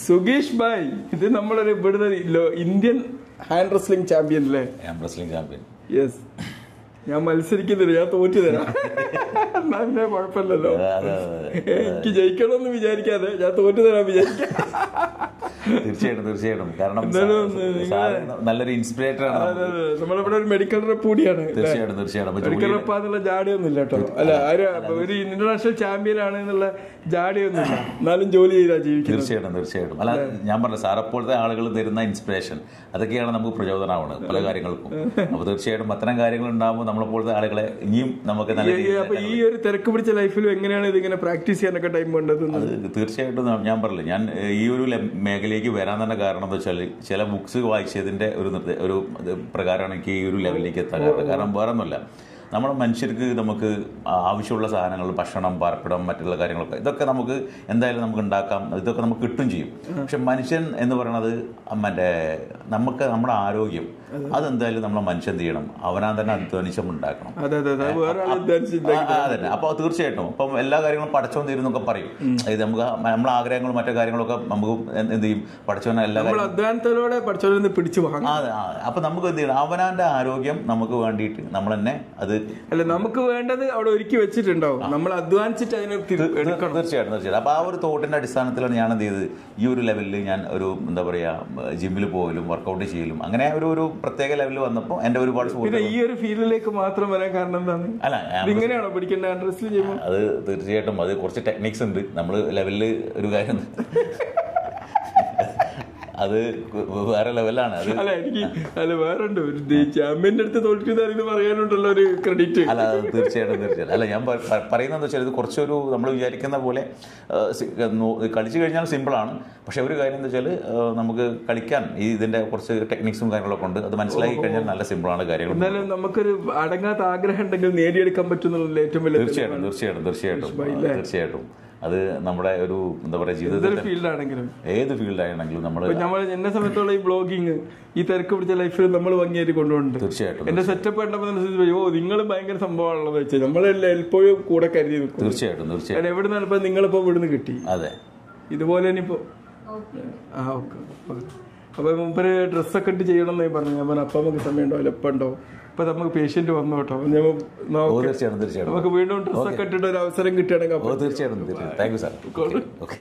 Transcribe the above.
സുഗേഷ് ഭായ് ഇത് നമ്മളൊരു ഇവിടുന്ന് ലോ- ഇന്ത്യൻ ഹാൻഡ് റെസ്ലിംഗ് ചാമ്പ്യൻ അല്ലേ ഞാൻ റെസ്ലിംഗ് ചാമ്പ്യൻ യെസ് ഞാൻ മത്സരിക്കുന്നില്ല ഞാൻ തോറ്റു തരാം എന്നാ പിന്നെ കുഴപ്പമില്ലല്ലോ അതെ, അതെ, അതെ. എനിക്ക് ജയിക്കണമെന്ന് വിചാരിക്കാതെ ഞാൻ തോറ്റു തരാൻ വിചാരിക്കാം തീർച്ചയായിട്ടും തീർച്ചയായിട്ടും കാരണം എന്തായാലും സാ- നിങ്ങൾ- സാറ് നല്ലൊരു ഇൻസ്പിറേറ്റർ ആണ് അതെ, അതെ. നമ്മളിവിടെ ഒരു മെഡിക്കൽ റെപ്പ് കൂടിയാണ് തീർച്ചയായിട്ടും തീർച്ചയായിട്ടും അപ്പൊ മെഡിക്കൽ ജോലി- റെപ്പാന്നുള്ള ജാടിയൊന്നും ഇല്ല കേട്ടോ അല്ല ആര് ഒരു ഇന്റർനാഷണൽ ചാമ്പ്യൻ ആണ് എന്നുള്ള ജാടിയൊന്നും ഇല്ല എന്നാലും ജോലി ചെയ്താ ജീവിക്കുന്നത് തീർച്ചയായിട്ടും തീർച്ചയായിട്ടും അല്ല ഞാൻ പറഞ്ഞ സാർ അപ്പോഴത്തെ ആളുകൾ തരുന്ന ഇൻസ്പിറേഷൻ അതൊക്കെയാണ് നമുക്ക് പ്രചോദനമാവുന്നത് പല കാര്യങ്ങൾക്കും അപ്പൊ തീർച്ചയായിട്ടും അത്തരം കാര്യങ്ങൾ ഉണ്ടാകുമ്പോൾ നമ്മളെപ്പോഴത്തെ ആളുകളെ ഇനിയും നമുക്ക് നല്ല ഈ- ഈ- രീതിയിൽ അപ്പൊ ഈ ഒരു തിരക്ക് പിടിച്ച ലൈഫിലും എങ്ങനെയാണ് ഇതിങ്ങനെ പ്രാക്ടീസ് ചെയ്യാനൊക്കെ ടൈം വേണ്ടത് അത് തീർച്ചയായിട്ടും ന- ഞാൻ പറഞ്ഞില്ല ഞാൻ ഏഹ്, ഈ ഒരു ലെ- മേഖലയിലേക്ക് വരാൻ തന്നെ കാരണം എന്താ വെച്ചാൽ ചില ബുക്സ് വായിച്ചതിന്റെ ഒരു നിർദ്ദേ- ഒരു ഇത് പ്രകാരമാണ് എനിക്ക് ഈ ഒരു ലെവലിലേക്ക് എത്താൻ കാരണം കാരണം വേറെ ഒന്നുമില്ല നമ്മുടെ മനുഷ്യർക്ക് നമുക്ക് ആവശ്യമുള്ള സാധനങ്ങൾ ഭക്ഷണം പാർപ്പിടം മറ്റുള്ള കാര്യങ്ങളൊക്കെ ഇതൊക്കെ നമുക്ക് എന്തായാലും നമുക്ക് ഉണ്ടാക്കാം ഇതൊക്കെ നമുക്ക് കിട്ടും ചെയ്യും പക്ഷെ മനുഷ്യൻ എന്ന് പറയുന്നത് മറ്റേ നമുക്ക് നമ്മുടെ ആരോഗ്യം അതെന്തായാലും നമ്മളെ മനുഷ്യൻ ചെയ്യണം അവനാൻ തന്നെ അധ്വാനിച്ചും ഉണ്ടാക്കണം അതെ അതെ അതെ വേറെ ആൾ ഉദ്ദേശിച്ചില്ല ആ, ആ, അതന്നെ അപ്പൊ തീർച്ചയായിട്ടും അപ്പം എല്ലാ കാര്യങ്ങളും പഠിച്ചോൻ തീരുന്നൊക്കെ പറയും ഇത് നമുക്ക് നമ്മളെ ആഗ്രഹങ്ങളും മറ്റു കാര്യങ്ങളൊക്കെ നമുക്ക് എന്ത് എന്ത് ചെയ്യും പഠിച്ചവനെ എല്ലാ നമ്മൾ കാര്യം അധ്വാനത്തിലൂടെ പഠിച്ചവരിൽ നിന്ന് പിടിച്ചു വാങ്ങാം ആ, ആ, അപ്പൊ നമുക്ക് എന്ത് ചെയ്യണം അവനാന്റെ ആരോഗ്യം നമുക്ക് വേണ്ടിയിട്ട് നമ്മൾ തന്നെ അത് അല്ല നമുക്ക് വേണ്ടത് അവിടെ ഒരുക്കി വെച്ചിട്ടുണ്ടാവും നമ്മൾ അധ്വാനിച്ചിട്ട് അതിനെ തിരി- എടുക്കണം തീർച്ചയായിട്ടും തീർച്ചയായിട്ടും അപ്പൊ ആ ഒരു തോട്ടിന്റെ അടിസ്ഥാനത്തിലാണ് ഞാൻ എന്ത് ചെയ്തത് ഈ ഒരു ലെവലിൽ ഞാൻ ഒരു എന്താ പറയാ ജിമ്മിൽ പോകലും വർക്കൗട്ട് ചെയ്യലും അങ്ങനെ ഒരു ഒരു പ്രത്യേക ലെവലിൽ വന്നപ്പോൾ എന്റെ ഒരുപാട് പിന്നെ സുഹൃത്തുക്കൾ ഈ ഒരു ഫീൽഡിലേക്ക് മാത്രം വരാൻ കാരണം എന്താണ് അല്ല ഞാൻ ഇതിങ്ങനെയാണോ പിടിക്കേണ്ട അഡ്രസ്സിൽ ചെയ്യുമ്പോൾ അത് തീർച്ചയായിട്ടും അത് കുറച്ച് ടെക്നിക്സ് ഉണ്ട് നമ്മൾ ലെവലിൽ ഒരു കാര്യം അത് വേറെ ലെവലാണ് അത് അല്ല എനിക്ക് അല്ല വേറെ ഉണ്ട് ഒരു ചാമ്പ്യന്റെ അടുത്ത് തോൽക്കുന്ന ഇത് പറയാനുണ്ടല്ലോ ഒരു ക്രെഡിറ്റ് അല്ല അത് തീർച്ചയായിട്ടും തീർച്ചയായിട്ടും അല്ല ഞാൻ പ- പ- പറയുന്നത് വെച്ചാൽ ഇത് കുറച്ചൊരു നമ്മൾ വിചാരിക്കുന്ന പോലെ ആ, സി- നോ- കളിച്ചു കഴിഞ്ഞാൽ സിമ്പിളാണ് പക്ഷെ ഒരു കാര്യം എന്താ വെച്ചാൽ നമുക്ക് കളിക്കാൻ ഈ ഇതിന്റെ കുറച്ച് ടെക്നിക്സും കാര്യങ്ങളൊക്കെ ഉണ്ട് അത് മനസ്സിലാക്കി കഴിഞ്ഞാൽ നല്ല സിമ്പിളാണ് കാര്യങ്ങൾ എന്നാലും നമുക്കൊരു അടങ്ങാത്ത ആഗ്രഹം ഉണ്ടെങ്കിൽ നേടിയെടുക്കാൻ പറ്റുന്നുള്ള ഏറ്റവും വലിയ തീർച്ചയായിട്ടും തീർച്ചയായിട്ടും തീർച്ചയായിട്ടും തീർച്ചയായിട്ടും അത് നമ്മുടെ ഒരു എന്താ പറയുക ഏതൊരു ജീവിതത്തിൽ ഫീൽഡാണെങ്കിലും ഏത് ഫീൽഡാണെങ്കിലും നമ്മൾ ഇപ്പൊ നമ്മൾ എന്നെ സമയത്തുള്ള ഈ ബ്ലോഗിങ് ഈ തിരക്ക് പിടിച്ച ലൈഫിൽ നമ്മൾ ഭംഗിയായിട്ട് കൊണ്ടുപോകുന്നുണ്ട് തീർച്ചയായിട്ടും എന്റെ സെറ്റപ്പ് കണ്ടപ്പോൾ അനുസരിച്ച് ഓ നിങ്ങൾ ഭയങ്കര സംഭവമാണല്ലോ വെച്ചാൽ നമ്മളെല്ലാം എപ്പോഴും കൂടെ കരുതി നിൽക്കും തീർച്ചയായിട്ടും തീർച്ചയായിട്ടും കാരണം എവിടെ നിന്നപ്പോൾ നിങ്ങളിപ്പോ ഇവിടുന്ന് കിട്ടി അതെ ഇതുപോലെ ഇനിയിപ്പോ ആ ഓക്കെ അപ്പൊ മുമ്പര് ഡ്രസ്സൊക്കെ ഇട്ട് ചെയ്യണം എന്ന് പറഞ്ഞു ഞാൻ പറഞ്ഞു അപ്പൊ നമുക്ക് സമയം ഉണ്ടാവില്ല എപ്പം ഉണ്ടാവും ഇപ്പൊ നമുക്ക് പേഷ്യന്റ് വന്നു കേട്ടോ ഞാൻ ഓ നോക്കാം തീർച്ചയായിട്ടും തീർച്ചയായിട്ടും നമുക്ക് വീണ്ടും ഡ്രസ്സൊക്കെ ഇട്ടിട്ട് ഒരു അവസരം കിട്ടുകയാണെങ്കിൽ ഓ തീർച്ചയായിട്ടും തീർച്ചയായിട്ടും താങ്ക് യു സാർ ഓക്കെ